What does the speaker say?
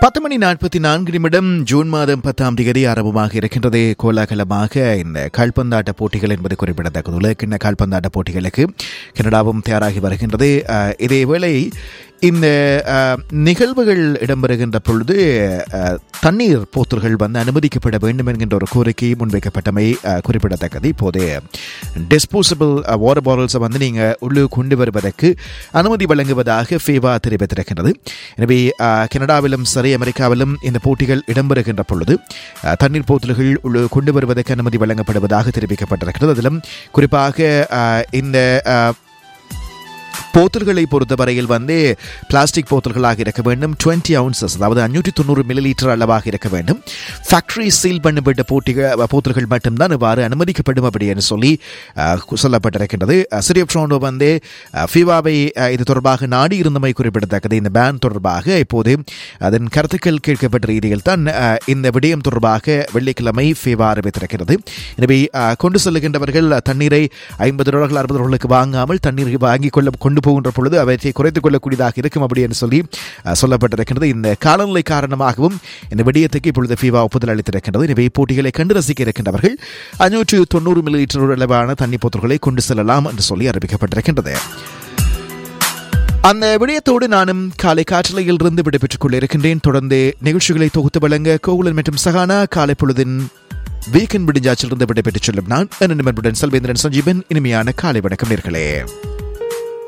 பத்து மணி நாற்பத்தி நான்கு நிமிடம் ஜூன் மாதம் பத்தாம் தேதி ஆரம்பமாக இருக்கின்றது கோலாகலமாக இந்த கால்பந்தாட்ட போட்டிகள் என்பது குறிப்பிடத்தக்கது உலகிண்ண கால்பந்தாட்ட போட்டிகளுக்கு கனடாவும் தயாராகி வருகின்றது அஹ், இதேவேளை இந்த அஹ், நிகழ்வுகள் இடம்பெறுகின்ற பொழுது அஹ், தண்ணீர் போத்தல்கள் வந்து அனுமதிக்கப்பட வேண்டும் என்கின்ற ஒரு கோரிக்கை முன்வைக்கப்பட்டமை அஹ், குறிப்பிடத்தக்கது இப்போது டிஸ்போசபிள் வாட்டர் பாட்டில்ஸை வந்து நீங்கள் உள்ளே கொண்டு வருவதற்கு அனுமதி வழங்குவதாக ஃபேவா தெரிவித்திருக்கின்றது எனவே அஹ், கனடாவிலும் சரி அமெரிக்காவிலும் இந்த போட்டிகள் இடம்பெறுகின்ற பொழுது அஹ், தண்ணீர் போத்தல்கள் உள்ளே கொண்டு வருவதற்கு அனுமதி வழங்கப்படுவதாக தெரிவிக்கப்பட்டிருக்கிறது அதிலும் குறிப்பாக அஹ், இந்த அஹ், போத்தல்களை பொறுத்தவரையில் வந்து பிளாஸ்டிக் போத்தல்களாக இருக்க வேண்டும் 20 அவுன்சஸ் அதாவது அஞ்சூற்றி தொண்ணூறு மில்லி லிட்டர் அளவாக இருக்க வேண்டும் ஃபேக்டரி சீல் பண்ணப்பட்ட போட்டிகள் போத்தல்கள் மட்டும்தான் இவ்வாறு அனுமதிக்கப்படும் அப்படின்னு சொல்லி அஹ், சொல்லப்பட்டிருக்கின்றது அஹ், சிரி ஆஃப் ட்ரோண்டோ வந்து அஹ், ஃபிவாவை அஹ், இது தொடர்பாக நாடி இருந்தமை குறிப்பிடத்தக்கது இந்த பேன் தொடர்பாக இப்போது அதன் கருத்துக்கள் கேட்கப்பட்ட ரீதியில் தான் அஹ், இந்த விடயம் தொடர்பாக வெள்ளிக்கிழமை ஃபிவா அறிவித்திருக்கிறது எனவே அஹ், கொண்டு செல்லுகின்றவர்கள் தண்ணீரை ஐம்பது டாலர்கள் அறுபது டாலர்களுக்கு வாங்காமல் தண்ணீர் வாங்கி கொள்ள கொண்டு போகின்ற பொழுது அவற்றை குறைத்துக் கொள்ளக்கூடியதாக இருக்கும் அப்படி என்று சொல்லி அஹ், சொல்லப்பட்டிருக்கின்றது இந்த காலநிலை காரணமாகவும் இந்த விடயத்துக்கு இப்பொழுது ஃபீவா ஒப்புதல் அளித்திருக்கின்றது எனவே போட்டிகளை கண்டு ரசிக்க இருக்கின்றவர்கள் அஞ்சூற்று தொண்ணூறு மில்லி லிட்டர் அளவான தண்ணி போத்தல்களை கொண்டு செல்லலாம் என்று சொல்லி அறிவிக்கப்பட்டிருக்கின்றது அந்த விடயத்தோடு நானும் காலை காற்றலையில் இருந்து விடைபெற்றுக் கொண்டிருக்கின்றேன் தொடர்ந்து நிகழ்ச்சிகளை தொகுத்து வழங்க கோகுலன் மற்றும் சகானா காலை பொழுதின் வீக்கெண்ட் விடிஞ்சாச்சிலிருந்து விடைபெற்றுச் செல்லும் நான் என்ன நிமிடம் செல்வேந்திரன் சஞ்சீவன் இனிமையான காலை வணக்கம் நேர்களே